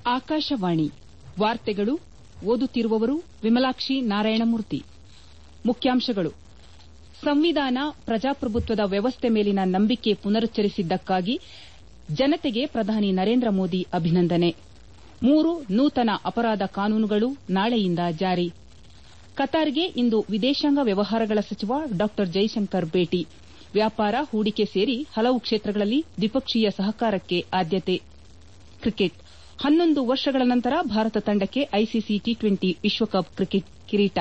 ಆಕಾಶವಾಣಿ ವಾರ್ತೆಗಳು ಓದುತ್ತಿರುವವರು ವಿಮಲಾಕ್ಷಿ ನಾರಾಯಣಮೂರ್ತಿ ಮುಖ್ಯಾಂಶಗಳು ಸಂವಿಧಾನ ಪ್ರಜಾಪ್ರಭುತ್ವದ ವ್ಯವಸ್ಥೆ ಮೇಲಿನ ನಂಬಿಕೆ ಪುನರುಚ್ಚರಿಸಿದ್ದಕ್ಕಾಗಿ ಜನತೆಗೆ ಪ್ರಧಾನಿ ನರೇಂದ್ರ ಮೋದಿ ಅಭಿನಂದನೆ ಮೂರು ನೂತನ ಅಪರಾಧ ಕಾನೂನುಗಳು ನಾಳೆಯಿಂದ ಜಾರಿ ಕತಾರ್ಗೆ ಇಂದು ವಿದೇಶಾಂಗ ವ್ಯವಹಾರಗಳ ಸಚಿವ ಡಾ ಜೈಶಂಕರ್ ಭೇಟಿ ವ್ಯಾಪಾರ ಹೂಡಿಕೆ ಸೇರಿ ಹಲವು ಕ್ಷೇತ್ರಗಳಲ್ಲಿ ದ್ವಿಪಕ್ಷೀಯ ಸಹಕಾರಕ್ಕೆ ಆದ್ಯತೆ ಕ್ರಿಕೆಟ್ ಹನ್ನೊಂದು ವರ್ಷಗಳ ನಂತರ ಭಾರತ ತಂಡಕ್ಕೆ ಐಸಿಸಿ ಟಿ ಟ್ವೆಂಟಿ ವಿಶ್ವಕಪ್ ಕ್ರಿಕೆಟ್ ಕಿರೀಟ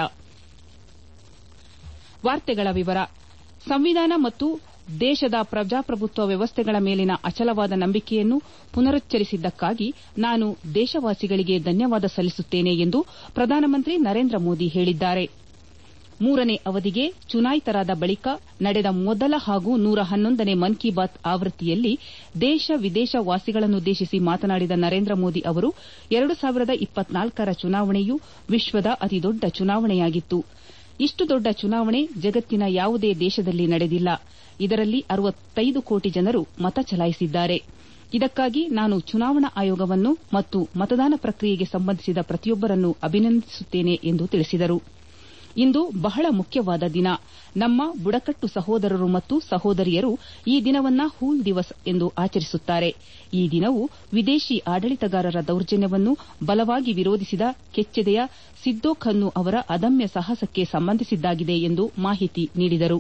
ಸಂವಿಧಾನ ಮತ್ತು ದೇಶದ ಪ್ರಜಾಪ್ರಭುತ್ವ ವ್ಯವಸ್ಥೆಗಳ ಮೇಲಿನ ಅಚಲವಾದ ನಂಬಿಕೆಯನ್ನು ಪುನರುಚ್ಚರಿಸಿದ್ದಕ್ಕಾಗಿ ನಾನು ದೇಶವಾಸಿಗಳಿಗೆ ಧನ್ಯವಾದ ಸಲ್ಲಿಸುತ್ತೇನೆ ಎಂದು ಪ್ರಧಾನಮಂತ್ರಿ ನರೇಂದ್ರ ಮೋದಿ ಹೇಳಿದ್ದಾರೆ ಮೂರನೇ ಅವಧಿಗೆ ಚುನಾಯಿತರಾದ ಬಳಿಕ ನಡೆದ ಮೊದಲ ಹಾಗೂ ನೂರ ಹನ್ನೊಂದನೇ ಮನ್ ಕಿ ಬಾತ್ ಆವೃತ್ತಿಯಲ್ಲಿ ದೇಶ ವಿದೇಶ ವಾಸಿಗಳನ್ನುದ್ದೇಶಿಸಿ ಮಾತನಾಡಿದ ನರೇಂದ್ರ ಮೋದಿ ಅವರು ಎರಡು ಸಾವಿರದ ಇಪ್ಪತ್ನಾಲ್ಕರ ಚುನಾವಣೆಯು ವಿಶ್ವದ ಅತಿದೊಡ್ಡ ಚುನಾವಣೆಯಾಗಿತ್ತು ಇಷ್ಟು ದೊಡ್ಡ ಚುನಾವಣೆ ಜಗತ್ತಿನ ಯಾವುದೇ ದೇಶದಲ್ಲಿ ನಡೆದಿಲ್ಲ ಇದರಲ್ಲಿ ಅರವತ್ತೈದು ಕೋಟಿ ಜನರು ಮತ ಚಲಾಯಿಸಿದ್ದಾರೆ ಇದಕ್ಕಾಗಿ ನಾನು ಚುನಾವಣಾ ಆಯೋಗವನ್ನು ಮತ್ತು ಮತದಾನ ಪ್ರಕ್ರಿಯೆಗೆ ಸಂಬಂಧಿಸಿದ ಪ್ರತಿಯೊಬ್ಬರನ್ನು ಅಭಿನಂದಿಸುತ್ತೇನೆ ಎಂದು ತಿಳಿಸಿದರು ಇಂದು ಬಹಳ ಮುಖ್ಯವಾದ ದಿನ ನಮ್ಮ ಬುಡಕಟ್ಟು ಸಹೋದರರು ಮತ್ತು ಸಹೋದರಿಯರು ಈ ದಿನವನ್ನು ಹೂಲ್ ದಿವಸ್ ಎಂದು ಆಚರಿಸುತ್ತಾರೆ ಈ ದಿನವು ವಿದೇಶಿ ಆಡಳಿತಗಾರರ ದೌರ್ಜನ್ಯವನ್ನು ಬಲವಾಗಿ ವಿರೋಧಿಸಿದ ಕೆಚ್ಚೆದೆಯ ಸಿದ್ದೋ ಖನ್ನು ಅವರ ಅದಮ್ಯ ಸಾಹಸಕ್ಕೆ ಸಂಬಂಧಿಸಿದ್ದಾಗಿದೆ ಎಂದು ಮಾಹಿತಿ ನೀಡಿದರು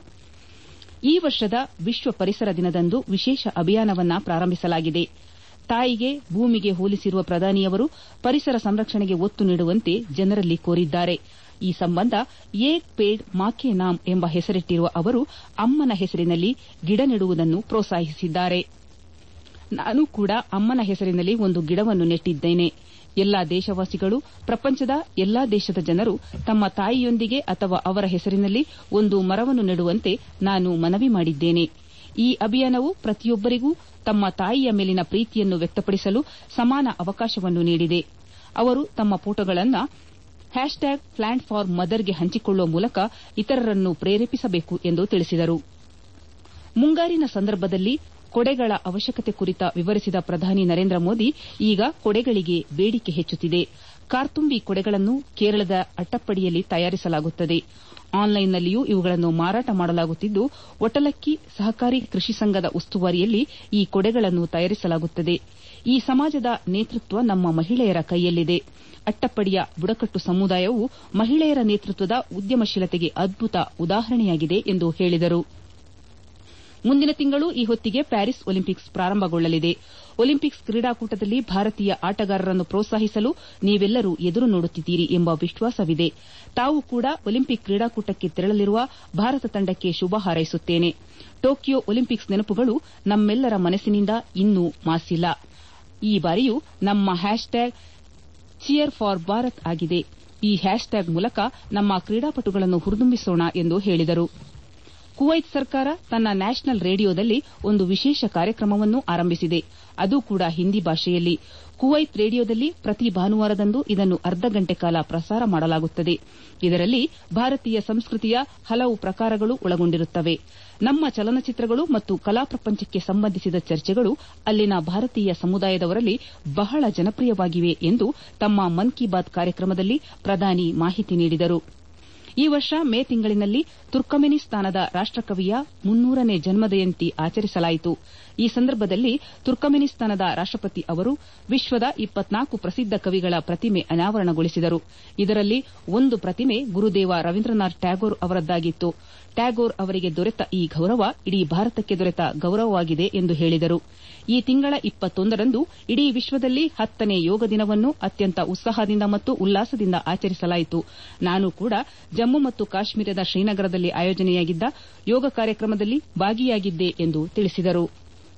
ಈ ವರ್ಷದ ವಿಶ್ವ ಪರಿಸರ ದಿನದಂದು ವಿಶೇಷ ಅಭಿಯಾನವನ್ನು ಪ್ರಾರಂಭಿಸಲಾಗಿದೆ ತಾಯಿಗೆ ಭೂಮಿಗೆ ಹೋಲಿಸಿರುವ ಪ್ರಧಾನಿಯವರು ಪರಿಸರ ಸಂರಕ್ಷಣೆಗೆ ಒತ್ತು ನೀಡುವಂತೆ ಜನರಲ್ಲಿ ಕೋರಿದ್ದಾರೆ ಈ ಸಂಬಂಧ ಏಕ್ ಪೇಡ್ ಮಾ ಕೆ ನಾಮ್ ಎಂಬ ಹೆಸರಿಟ್ಟಿರುವ ಅವರು ಅಮ್ಮನ ಹೆಸರಿನಲ್ಲಿ ಗಿಡ ನೆಡುವುದನ್ನು ಪ್ರೋತ್ಸಾಹಿಸಿದ್ದಾರೆ ನಾನು ಕೂಡ ಅಮ್ಮನ ಹೆಸರಿನಲ್ಲಿ ಒಂದು ಗಿಡವನ್ನು ನೆಟ್ಟಿದ್ದೇನೆ ಎಲ್ಲಾ ದೇಶವಾಸಿಗಳು ಪ್ರಪಂಚದ ಎಲ್ಲಾ ದೇಶದ ಜನರು ತಮ್ಮ ತಾಯಿಯೊಂದಿಗೆ ಅಥವಾ ಅವರ ಹೆಸರಿನಲ್ಲಿ ಒಂದು ಮರವನ್ನು ನೆಡುವಂತೆ ನಾನು ಮನವಿ ಮಾಡಿದ್ದೇನೆ ಈ ಅಭಿಯಾನವು ಪ್ರತಿಯೊಬ್ಬರಿಗೂ ತಮ್ಮ ತಾಯಿಯ ಮೇಲಿನ ಪ್ರೀತಿಯನ್ನು ವ್ಯಕ್ತಪಡಿಸಲು ಸಮಾನ ಅವಕಾಶವನ್ನು ನೀಡಿದೆ ಅವರು ತಮ್ಮ ಫೋಟೋಗಳನ್ನು ಹ್ಯಾಶ್ಟ್ಯಾಗ್ ಪ್ಲಾಂಟ್ ಫಾರ್ ಮದರ್ಗೆ ಹಂಚಿಕೊಳ್ಳುವ ಮೂಲಕ ಇತರರನ್ನು ಪ್ರೇರೇಪಿಸಬೇಕು ಎಂದು ತಿಳಿಸಿದರು ಮುಂಗಾರಿನ ಸಂದರ್ಭದಲ್ಲಿ ಕೊಡೆಗಳ ಅವಶ್ಯಕತೆ ಕುರಿತ ವಿವರಿಸಿದ ಪ್ರಧಾನಿ ನರೇಂದ್ರ ಮೋದಿ ಈಗ ಕೊಡೆಗಳಿಗೆ ಬೇಡಿಕೆ ಹೆಚ್ಚುತ್ತಿದೆ ಕಾರ್ತುಂಬಿ ಕೊಡೆಗಳನ್ನು ಕೇರಳದ ಅಟ್ಟಪ್ಪಡಿಯಲ್ಲಿ ತಯಾರಿಸಲಾಗುತ್ತದೆ ಆನ್ಲೈನ್ನಲ್ಲಿಯೂ ಇವುಗಳನ್ನು ಮಾರಾಟ ಮಾಡಲಾಗುತ್ತಿದ್ದು ಒಟಲಕ್ಕಿ ಸಹಕಾರಿ ಕೃಷಿ ಸಂಘದ ಉಸ್ತುವಾರಿಯಲ್ಲಿ ಈ ಕೊಡೆಗಳನ್ನು ತಯಾರಿಸಲಾಗುತ್ತದೆ ಈ ಸಮಾಜದ ನೇತೃತ್ವ ನಮ್ಮ ಮಹಿಳೆಯರ ಕೈಯಲ್ಲಿದೆ ಅಟ್ಟಪ್ಪಡಿಯ ಬುಡಕಟ್ಟು ಸಮುದಾಯವು ಮಹಿಳೆಯರ ನೇತೃತ್ವದ ಉದ್ಯಮಶೀಲತೆಗೆ ಅದ್ಭುತ ಉದಾಹರಣೆಯಾಗಿದೆ ಎಂದು ಹೇಳಿದರು ಮುಂದಿನ ತಿಂಗಳು ಈ ಹೊತ್ತಿಗೆ ಪ್ಯಾರಿಸ್ ಒಲಿಂಪಿಕ್ಸ್ ಪ್ರಾರಂಭಗೊಳ್ಳಲಿದೆ ಒಲಿಂಪಿಕ್ಸ್ ಕ್ರೀಡಾಕೂಟದಲ್ಲಿ ಭಾರತೀಯ ಆಟಗಾರರನ್ನು ಪ್ರೋತ್ಸಾಹಿಸಲು ನೀವೆಲ್ಲರೂ ಎದುರು ನೋಡುತ್ತಿದ್ದೀರಿ ಎಂಬ ವಿಶ್ವಾಸವಿದೆ ತಾವು ಕೂಡ ಒಲಿಂಪಿಕ್ ಕ್ರೀಡಾಕೂಟಕ್ಕೆ ತೆರಳಲಿರುವ ಭಾರತ ತಂಡಕ್ಕೆ ಶುಭ ಹಾರೈಸುತ್ತೇನೆ ಟೋಕಿಯೋ ಒಲಿಂಪಿಕ್ಸ್ ನೆನಪುಗಳು ನಮ್ಮೆಲ್ಲರ ಮನಸ್ಸಿನಿಂದ ಇನ್ನೂ ಮಾಸಿಲ್ಲ ಈ ಬಾರಿಯೂ ನಮ್ಮ ಹ್ಯಾಶ್ಟ್ಯಾಗ್ ಚಿಯರ್ ಫಾರ್ ಭಾರತ್ ಆಗಿದೆ ಈ ಹ್ಯಾಶ್ಟ್ಯಾಗ್ ಮೂಲಕ ನಮ್ಮ ಕ್ರೀಡಾಪಟುಗಳನ್ನು ಹುರಿದುಂಬಿಸೋಣ ಎಂದು ಹೇಳಿದರು ಕುವೈತ್ ಸರ್ಕಾರ ತನ್ನ ನ್ಯಾಷನಲ್ ರೇಡಿಯೋದಲ್ಲಿ ಒಂದು ವಿಶೇಷ ಕಾರ್ಯಕ್ರಮವನ್ನು ಆರಂಭಿಸಿದೆ ಅದು ಕೂಡ ಹಿಂದಿ ಭಾಷೆಯಲ್ಲಿ ಕುವೈತ್ ರೇಡಿಯೋದಲ್ಲಿ ಪ್ರತಿ ಭಾನುವಾರದಂದು ಇದನ್ನು ಅರ್ಧ ಗಂಟೆ ಕಾಲ ಪ್ರಸಾರ ಮಾಡಲಾಗುತ್ತದೆ ಇದರಲ್ಲಿ ಭಾರತೀಯ ಸಂಸ್ಕೃತಿಯ ಹಲವು ಪ್ರಕಾರಗಳು ಒಳಗೊಂಡಿರುತ್ತವೆ ನಮ್ಮ ಚಲನಚಿತ್ರಗಳು ಮತ್ತು ಕಲಾ ಪ್ರಪಂಚಕ್ಕೆ ಸಂಬಂಧಿಸಿದ ಚರ್ಚೆಗಳು ಅಲ್ಲಿನ ಭಾರತೀಯ ಸಮುದಾಯದವರಲ್ಲಿ ಬಹಳ ಜನಪ್ರಿಯವಾಗಿವೆ ಎಂದು ತಮ್ಮ ಮನ್ ಕಿ ಬಾತ್ ಕಾರ್ಯಕ್ರಮದಲ್ಲಿ ಪ್ರಧಾನಿ ಮಾಹಿತಿ ನೀಡಿದರು ಈ ವರ್ಷ ಮೇ ತಿಂಗಳಿನಲ್ಲಿ ತುರ್ಕಮೆನಿಸ್ತಾನದ ರಾಷ್ಟಕವಿಯ ಮುನ್ನೂರನೇ ಜನ್ಮಜಯಂತಿ ಆಚರಿಸಲಾಯಿತು ಈ ಸಂದರ್ಭದಲ್ಲಿ ತುರ್ಕಮೆನಿಸ್ತಾನದ ರಾಷ್ಟಪತಿ ಅವರು ವಿಶ್ವದ ಇಪ್ಪತ್ನಾಲ್ಕು ಪ್ರಸಿದ್ದ ಕವಿಗಳ ಪ್ರತಿಮೆ ಅನಾವರಣಗೊಳಿಸಿದರು ಇದರಲ್ಲಿ ಒಂದು ಪ್ರತಿಮೆ ಗುರುದೇವ ರವೀಂದ್ರನಾಥ್ ಟ್ಯಾಗೋರ್ ಅವರದ್ದಾಗಿತ್ತು ಟ್ಯಾಗೋರ್ ಅವರಿಗೆ ದೊರೆತ ಈ ಗೌರವ ಇಡೀ ಭಾರತಕ್ಕೆ ದೊರೆತ ಗೌರವವಾಗಿದೆ ಎಂದು ಹೇಳಿದರು ಈ ತಿಂಗಳ ಇಪ್ಪತ್ತೊಂದರಂದು ಇಡೀ ವಿಶ್ವದಲ್ಲಿ ಹತ್ತನೇ ಯೋಗ ದಿನವನ್ನು ಅತ್ಯಂತ ಉತ್ಸಾಹದಿಂದ ಮತ್ತು ಉಲ್ಲಾಸದಿಂದ ಆಚರಿಸಲಾಯಿತು ನಾನು ಕೂಡ ಜಮ್ಮು ಮತ್ತು ಕಾಶ್ಮೀರದ ಶ್ರೀನಗರದಲ್ಲಿ ಆಯೋಜನೆಯಾಗಿದ್ದ ಯೋಗ ಕಾರ್ಯಕ್ರಮದಲ್ಲಿ ಭಾಗಿಯಾಗಿದ್ದೆ ಎಂದು ತಿಳಿಸಿದರು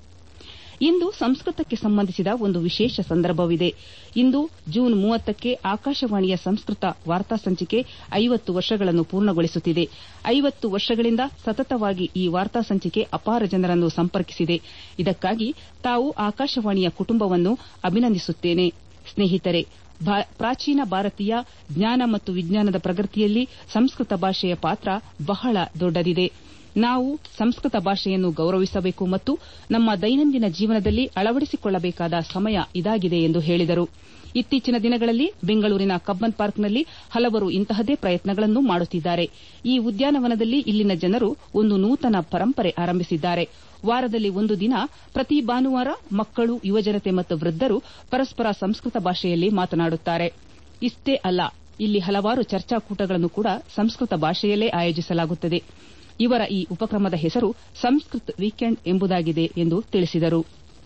ಇಂದು ಸಂಸ್ಕೃತಕ್ಕೆ ಸಂಬಂಧಿಸಿದ ಒಂದು ವಿಶೇಷ ಸಂದರ್ಭವಿದೆ ಇಂದು ಜೂನ್ ಮೂವತ್ತಕ್ಕೆ ಆಕಾಶವಾಣಿಯ ಸಂಸ್ಕೃತ ವಾರ್ತಾ ಸಂಚಿಕೆ ಐವತ್ತು ವರ್ಷಗಳನ್ನು ಪೂರ್ಣಗೊಳಿಸುತ್ತಿದೆ ಐವತ್ತು ವರ್ಷಗಳಿಂದ ಸತತವಾಗಿ ಈ ವಾರ್ತಾ ಸಂಚಿಕೆ ಅಪಾರ ಜನರನ್ನು ಸಂಪರ್ಕಿಸಿದೆ ಇದಕ್ಕಾಗಿ ತಾವು ಆಕಾಶವಾಣಿಯ ಕುಟುಂಬವನ್ನು ಅಭಿನಂದಿಸುತ್ತೇನೆ ಸ್ನೇಹಿತರೆ ಪ್ರಾಚೀನ ಭಾರತೀಯ ಜ್ಞಾನ ಮತ್ತು ವಿಜ್ಞಾನದ ಪ್ರಗತಿಯಲ್ಲಿ ಸಂಸ್ಕೃತ ಭಾಷೆಯ ಪಾತ್ರ ಬಹಳ ದೊಡ್ಡದಿದೆ ನಾವು ಸಂಸ್ಕೃತ ಭಾಷೆಯನ್ನು ಗೌರವಿಸಬೇಕು ಮತ್ತು ನಮ್ಮ ದೈನಂದಿನ ಜೀವನದಲ್ಲಿ ಅಳವಡಿಸಿಕೊಳ್ಳಬೇಕಾದ ಸಮಯ ಇದಾಗಿದೆ ಎಂದು ಹೇಳಿದರು ಇತ್ತೀಚಿನ ದಿನಗಳಲ್ಲಿ ಬೆಂಗಳೂರಿನ ಕಬ್ಬನ್ ಪಾರ್ಕ್ನಲ್ಲಿ ಹಲವರು ಇಂತಹದೇ ಪ್ರಯತ್ನಗಳನ್ನು ಮಾಡುತ್ತಿದ್ದಾರೆ ಈ ಉದ್ಯಾನವನದಲ್ಲಿ ಇಲ್ಲಿನ ಜನರು ಒಂದು ನೂತನ ಪರಂಪರೆ ಆರಂಭಿಸಿದ್ದಾರೆ ವಾರದಲ್ಲಿ ಒಂದು ದಿನ ಪ್ರತಿ ಭಾನುವಾರ ಮಕ್ಕಳು ಯುವಜನತೆ ಮತ್ತು ವೃದ್ಧರು ಪರಸ್ಪರ ಸಂಸ್ಕೃತ ಭಾಷೆಯಲ್ಲಿ ಮಾತನಾಡುತ್ತಾರೆ ಇಷ್ಟೇ ಅಲ್ಲ ಇಲ್ಲಿ ಹಲವಾರು ಚರ್ಚಾಕೂಟಗಳನ್ನು ಕೂಡ ಸಂಸ್ಕೃತ ಭಾಷೆಯಲ್ಲೇ ಆಯೋಜಿಸಲಾಗುತ್ತದೆ ಇವರ ಈ ಉಪಕ್ರಮದ ಹೆಸರು ಸಂಸ್ಕೃತ್ ವೀಕೆಂಡ್ ಎಂಬುದಾಗಿದೆ ಎಂದು ತಿಳಿಸಿದರು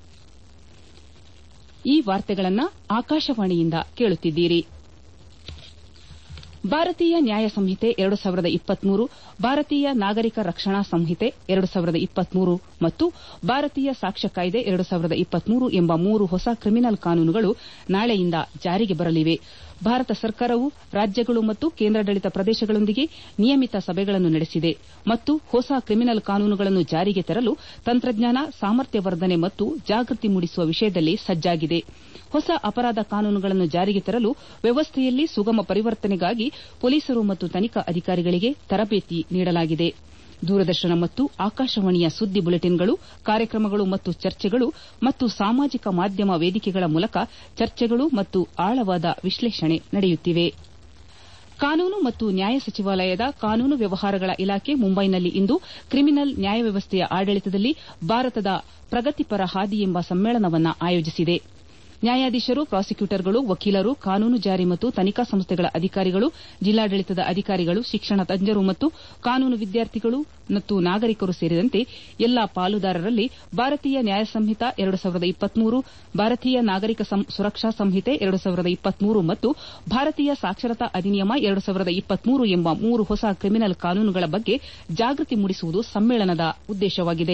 ಈ ವಾರ್ತೆಗಳನ್ನು ಆಕಾಶವಾಣಿಯಿಂದ ಕೇಳುತ್ತಿದ್ದೀರಿ ಭಾರತೀಯ ನ್ಯಾಯ ಸಂಹಿತೆ ಎರಡು ಸಾವಿರದ ಇಪ್ಪತ್ಮೂರು ಭಾರತೀಯ ನಾಗರಿಕ ರಕ್ಷಣಾ ಸಂಹಿತೆ ಎರಡು ಸಾವಿರದ ಇಪ್ಪತ್ಮೂರು ಮತ್ತು ಭಾರತೀಯ ಸಾಕ್ಷ್ಯ ಕಾಯ್ದೆ ಎರಡು ಸಾವಿರದ ಇಪ್ಪತ್ಮೂರು ಎಂಬ ಮೂರು ಹೊಸ ಕ್ರಿಮಿನಲ್ ಕಾನೂನುಗಳು ನಾಳೆಯಿಂದ ಜಾರಿಗೆ ಬರಲಿವೆ ಭಾರತ ಸರ್ಕಾರವು ರಾಜ್ಯಗಳು ಮತ್ತು ಕೇಂದ್ರಾಡಳಿತ ಪ್ರದೇಶಗಳೊಂದಿಗೆ ನಿಯಮಿತ ಸಭೆಗಳನ್ನು ನಡೆಸಿದೆ ಮತ್ತು ಹೊಸ ಕ್ರಿಮಿನಲ್ ಕಾನೂನುಗಳನ್ನು ಜಾರಿಗೆ ತರಲು ತಂತ್ರಜ್ಞಾನ ಸಾಮರ್ಥ್ಯ ವರ್ಧನೆ ಮತ್ತು ಜಾಗೃತಿ ಮೂಡಿಸುವ ವಿಷಯದಲ್ಲಿ ಸಜ್ಜಾಗಿದೆ ಹೊಸ ಅಪರಾಧ ಕಾನೂನುಗಳನ್ನು ಜಾರಿಗೆ ತರಲು ವ್ಯವಸ್ಥೆಯಲ್ಲಿ ಸುಗಮ ಪರಿವರ್ತನೆಗಾಗಿ ಪೊಲೀಸರು ಮತ್ತು ತನಿಖಾ ಅಧಿಕಾರಿಗಳಿಗೆ ತರಬೇತಿ ನೀಡಲಾಗಿದೆ ದೂರದರ್ಶನ ಮತ್ತು ಆಕಾಶವಾಣಿಯ ಸುದ್ದಿ ಬುಲೆಟಿನ್ಗಳು ಕಾರ್ಯಕ್ರಮಗಳು ಮತ್ತು ಚರ್ಚೆಗಳು ಮತ್ತು ಸಾಮಾಜಿಕ ಮಾಧ್ಯಮ ವೇದಿಕೆಗಳ ಮೂಲಕ ಚರ್ಚೆಗಳು ಮತ್ತು ಆಳವಾದ ವಿಶ್ಲೇಷಣೆ ನಡೆಯುತ್ತಿವೆ ಕಾನೂನು ಮತ್ತು ನ್ಯಾಯ ಸಚಿವಾಲಯದ ಕಾನೂನು ವ್ಯವಹಾರಗಳ ಇಲಾಖೆ ಮುಂಬೈನಲ್ಲಿ ಇಂದು ಕ್ರಿಮಿನಲ್ ನ್ಯಾಯ ವ್ಯವಸ್ಥೆಯ ಆಡಳಿತದಲ್ಲಿ ಭಾರತದ ಪ್ರಗತಿಪರ ಹಾದಿ ಎಂಬ ಸಮ್ಮೇಳನವನ್ನು ಆಯೋಜಿಸಿದೆ ನ್ಯಾಯಾಧೀಶರು ಪ್ರಾಸಿಕ್ಯೂಟರ್ಗಳು ವಕೀಲರು ಕಾನೂನು ಜಾರಿ ಮತ್ತು ತನಿಖಾ ಸಂಸ್ಥೆಗಳ ಅಧಿಕಾರಿಗಳು ಜಿಲ್ಲಾಡಳಿತದ ಅಧಿಕಾರಿಗಳು ಶಿಕ್ಷಣ ತಜ್ಞರು ಮತ್ತು ಕಾನೂನು ವಿದ್ಯಾರ್ಥಿಗಳು ಮತ್ತು ನಾಗರಿಕರು ಸೇರಿದಂತೆ ಎಲ್ಲಾ ಪಾಲುದಾರರಲ್ಲಿ ಭಾರತೀಯ ನ್ಯಾಯ ಸಂಹಿತ ಎರಡು ಸಾವಿರದ ಇಪ್ಪತ್ಮೂರು ಭಾರತೀಯ ನಾಗರಿಕ ಸುರಕ್ಷಾ ಸಂಹಿತೆ ಎರಡು ಸಾವಿರದ ಇಪ್ಪತ್ಮೂರು ಮತ್ತು ಭಾರತೀಯ ಸಾಕ್ಷರತಾ ಅಧಿನಿಯಮ ಎರಡು ಸಾವಿರದ ಇಪ್ಪತ್ಮೂರು ಎಂಬ ಮೂರು ಹೊಸ ಕ್ರಿಮಿನಲ್ ಕಾನೂನುಗಳ ಬಗ್ಗೆ ಜಾಗೃತಿ ಮೂಡಿಸುವುದು ಸಮ್ಮೇಳನದ ಉದ್ದೇಶವಾಗಿದೆ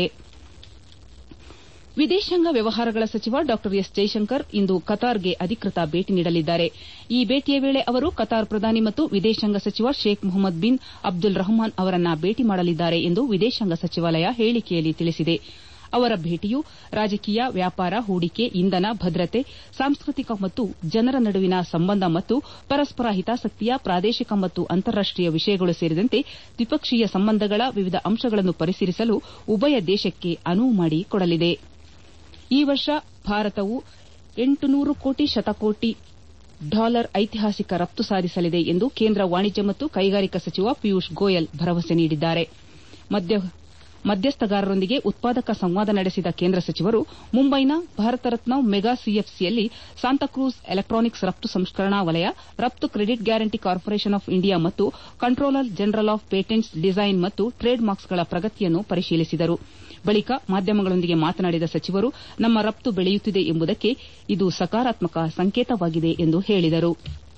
ವಿದೇಶಾಂಗ ವ್ಯವಹಾರಗಳ ಸಚಿವ ಡಾ ಎಸ್ ಜೈಶಂಕರ್ ಇಂದು ಕತಾರ್ಗೆ ಅಧಿಕೃತ ಭೇಟಿ ನೀಡಲಿದ್ದಾರೆ ಈ ಭೇಟಿಯ ವೇಳೆ ಅವರು ಕತಾರ್ ಪ್ರಧಾನಿ ಮತ್ತು ವಿದೇಶಾಂಗ ಸಚಿವ Sheikh Mohammed bin Abdul Rahman ಅವರನ್ನ ಭೇಟಿ ಮಾಡಲಿದ್ದಾರೆ ಎಂದು ವಿದೇಶಾಂಗ ಸಚಿವಾಲಯ ಹೇಳಿಕೆಯಲ್ಲಿ ತಿಳಿಸಿದೆ ಅವರ ಭೇಟಿಯು ರಾಜಕೀಯ ವ್ಯಾಪಾರ ಹೂಡಿಕೆ ಇಂಧನ ಭದ್ರತೆ ಸಾಂಸ್ಕೃತಿಕ ಮತ್ತು ಜನರ ನಡುವಿನ ಸಂಬಂಧ ಮತ್ತು ಪರಸ್ಪರ ಹಿತಾಸಕ್ತಿಯ ಪ್ರಾದೇಶಿಕ ಮತ್ತು ಅಂತಾರಾಷ್ಟೀಯ ವಿಷಯಗಳು ಸೇರಿದಂತೆ ದ್ವಿಪಕ್ಷೀಯ ಸಂಬಂಧಗಳ ವಿವಿಧ ಅಂಶಗಳನ್ನು ಪರಿಶೀಲಿಸಲು ಉಭಯ ದೇಶಕ್ಕೆ ಅನುವು ಮಾಡಿಕೊಡಲಿದೆ ಈ ವರ್ಷ ಭಾರತವು ಎಂಟುನೂರು ಕೋಟಿ ಶತಕೋಟಿ ಡಾಲರ್ ಐತಿಹಾಸಿಕ ರಫ್ತು ಸಾಧಿಸಲಿದೆ ಎಂದು ಕೇಂದ್ರ ವಾಣಿಜ್ಯ ಮತ್ತು ಕೈಗಾರಿಕಾ ಸಚಿವ ಪಿಯೂಷ್ ಗೋಯಲ್ ಭರವಸೆ ನೀಡಿದ್ದಾರೆ ಮಧ್ಯಸ್ಥಗಾರರೊಂದಿಗೆ ಉತ್ಪಾದಕ ಸಂವಾದ ನಡೆಸಿದ ಕೇಂದ್ರ ಸಚಿವರು ಮುಂಬೈನ ಭಾರತ ರತ್ನ ಮೆಗಾ ಸಿಎಫ್ಸಿಯಲ್ಲಿ ಸಾಂತಾಕ್ರೂಸ್ ಎಲೆಕ್ಟಾನಿಕ್ಸ್ ರಫ್ತು ಸಂಸ್ಕರಣಾ ವಲಯ ರಫ್ತು credit guarantee corporation of India ಮತ್ತು controller general of patents design ಮತ್ತು ಟ್ರೇಡ್ ಮಾರ್ಕ್ಸ್ಗಳ ಪ್ರಗತಿಯನ್ನು ಪರಿಶೀಲಿಸಿದರು ಬಳಿಕ ಮಾಧ್ಯಮಗಳೊಂದಿಗೆ ಮಾತನಾಡಿದ ಸಚಿವರು ನಮ್ಮ ರಫ್ತು ಬೆಳೆಯುತ್ತಿದೆ ಎಂಬುದಕ್ಕೆ ಇದು ಸಕಾರಾತ್ಮಕ ಸಂಕೇತವಾಗಿದೆ ಎಂದು ಹೇಳಿದರು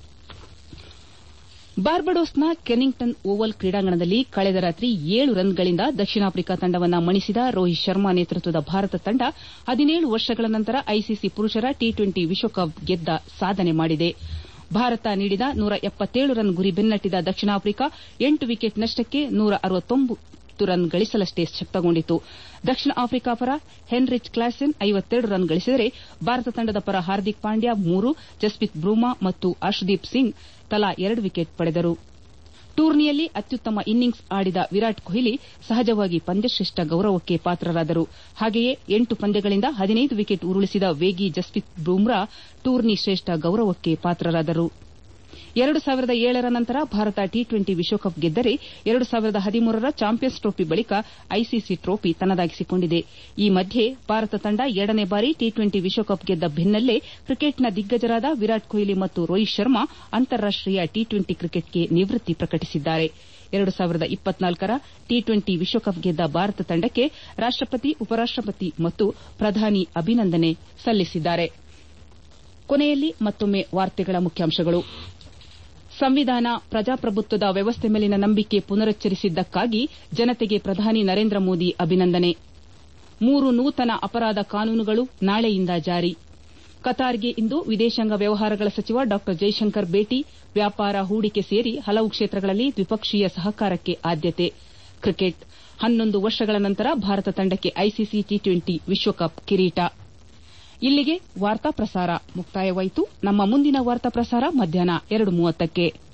ಬಾರ್ಬಡೋಸ್ನ ಕೆನಿಂಗ್ಟನ್ ಓವಲ್ ಕ್ರೀಡಾಂಗಣದಲ್ಲಿ ಕಳೆದ ರಾತ್ರಿ ಏಳು ರನ್ಗಳಿಂದ ದಕ್ಷಿಣ ಆಫ್ರಿಕಾ ತಂಡವನ್ನು ಮಣಿಸಿದ ರೋಹಿತ್ ಶರ್ಮಾ ನೇತೃತ್ವದ ಭಾರತ ತಂಡ ಹದಿನೇಳು ವರ್ಷಗಳ ನಂತರ ಐಸಿಸಿ ಪುರುಷರ ಟಿ ಟ್ವೆಂಟಿ ವಿಶ್ವಕಪ್ ಗೆದ್ದ ಸಾಧನೆ ಮಾಡಿದೆ ಭಾರತ ನೀಡಿದ ನೂರ ಎಪ್ಪತ್ತೇಳು ರನ್ ಗುರಿ ಬೆನ್ನಟ್ಟಿದ ದಕ್ಷಿಣ ಆಫ್ರಿಕಾ ಎಂಟು ವಿಕೆಟ್ ನಷ್ಟಕ್ಕೆ ನೂರ ಅರವತ್ತೊಂಬತ್ತು ರನ್ ಗಳಿಸಲಷ್ಟೇ ಶಕ್ತಗೊಂಡಿತು ದಕ್ಷಿಣ ಆಫ್ರಿಕಾ ಪರ ಹೆನ್ರಿಚ್ ಕ್ಲಾಸೆನ್ ಐವತ್ತೆರಡು ರನ್ ಗಳಿಸಿದರೆ ಭಾರತ ತಂಡದ ಪರ ಹಾರ್ದಿಕ್ ಪಾಂಡ್ಯ ಮೂರು ಜಸ್ಪ್ರೀತ್ ಬೂಮಾ ಮತ್ತು ಅರ್ಶ್ದೀಪ್ ಸಿಂಗ್ ತಲಾ ಎರಡು ವಿಕೆಟ್ ಪಡೆದರು ಟೂರ್ನಿಯಲ್ಲಿ ಅತ್ಯುತ್ತಮ ಇನ್ನಿಂಗ್ಸ್ ಆಡಿದ ವಿರಾಟ್ ಕೊಹ್ಲಿ ಸಹಜವಾಗಿ ಪಂದ್ಯಶ್ರೇಷ್ಠ ಗೌರವಕ್ಕೆ ಪಾತ್ರರಾದರು ಹಾಗೆಯೇ ಎಂಟು ಪಂದ್ಯಗಳಿಂದ ಹದಿನೈದು ವಿಕೆಟ್ ಉರುಳಿಸಿದ ವೇಗಿ ಜಸ್ಪ್ರೀತ್ ಬೂಮ್ರಾ ಟೂರ್ನಿ ಶ್ರೇಷ್ಠ ಗೌರವಕ್ಕೆ ಪಾತ್ರರಾದರು ಎರಡು ಸಾವಿರದ ಏಳರ ನಂತರ ಭಾರತ ಟಿ ಟ್ವೆಂಟಿ ವಿಶ್ವಕಪ್ ಗೆದ್ದರೆ ಎರಡು ಸಾವಿರದ ಹದಿಮೂರರ ಚಾಂಪಿಯನ್ಸ್ ಟ್ರೋಫಿ ಬಳಿಕ ಐಸಿಸಿ ಟ್ರೋಫಿ ತನ್ನದಾಗಿಸಿಕೊಂಡಿದೆ ಈ ಮಧ್ಯೆ ಭಾರತ ತಂಡ ಎರಡನೇ ಬಾರಿ ಟಿ ಟ್ವೆಂಟಿ ವಿಶ್ವಕಪ್ ಗೆದ್ದ ಬೆನ್ನಲ್ಲೇ ಕ್ರಿಕೆಟ್ನ ದಿಗ್ಗಜರಾದ ವಿರಾಟ್ ಕೊಹ್ಲಿ ಮತ್ತು ರೋಹಿತ್ ಶರ್ಮಾ ಅಂತಾರಾಷ್ಟೀಯ ಟಿ ಟ್ವೆಂಟಿ ಕ್ರಿಕೆಟ್ಗೆ ನಿವೃತ್ತಿ ಪ್ರಕಟಿಸಿದ್ದಾರೆ ಎರಡು ಸಾವಿರದ ಇಪ್ಪತ್ನಾಲ್ಕರ ಟಿ ಟ್ವೆಂಟಿ ವಿಶ್ವಕಪ್ ಗೆದ್ದ ಭಾರತ ತಂಡಕ್ಕೆ ರಾಷ್ಟಪತಿ ಉಪರಾಷ್ಟಪತಿ ಮತ್ತು ಪ್ರಧಾನಿ ಅಭಿನಂದನೆ ಸಲ್ಲಿಸಿದ್ದಾರೆ ಕೊನೆಯಲ್ಲಿ ಮತ್ತೊಮ್ಮೆ ವಾರ್ತೆಗಳ ಮುಖ್ಯಾಂಶಗಳು ಸಂವಿಧಾನ ಪ್ರಜಾಪ್ರಭುತ್ವದ ವ್ಯವಸ್ಥೆ ಮೇಲಿನ ನಂಬಿಕೆ ಪುನರುಚ್ಚರಿಸಿದ್ದಕ್ಕಾಗಿ ಜನತೆಗೆ ಪ್ರಧಾನಿ ನರೇಂದ್ರ ಮೋದಿ ಅಭಿನಂದನೆ ಮೂರು ನೂತನ ಅಪರಾಧ ಕಾನೂನುಗಳು ನಾಳೆಯಿಂದ ಜಾರಿ ಕತಾರ್ಗೆ ಇಂದು ವಿದೇಶಾಂಗ ವ್ಯವಹಾರಗಳ ಸಚಿವ ಡಾ ಜೈಶಂಕರ್ ಭೇಟಿ ವ್ಯಾಪಾರ ಹೂಡಿಕೆ ಸೇರಿ ಹಲವು ಕ್ಷೇತ್ರಗಳಲ್ಲಿ ದ್ವಿಪಕ್ಷೀಯ ಸಹಕಾರಕ್ಕೆ ಆದ್ಯತೆ ಕ್ರಿಕೆಟ್ ಹನ್ನೊಂದು ವರ್ಷಗಳ ನಂತರ ಭಾರತ ತಂಡಕ್ಕೆ ಐಸಿಸಿ ಟಿ ಟ್ವೆಂಟಿ ವಿಶ್ವಕಪ್ ಕಿರೀಟ ಇಲ್ಲಿಗೆ ವಾರ್ತಾ ಪ್ರಸಾರ ಮುಕ್ತಾಯವಾಯಿತು ನಮ್ಮ ಮುಂದಿನ ವಾರ್ತಾ ಪ್ರಸಾರ ಮಧ್ಯಾಹ್ನ ಎರಡು ಮೂವತ್ತಕ್ಕೆ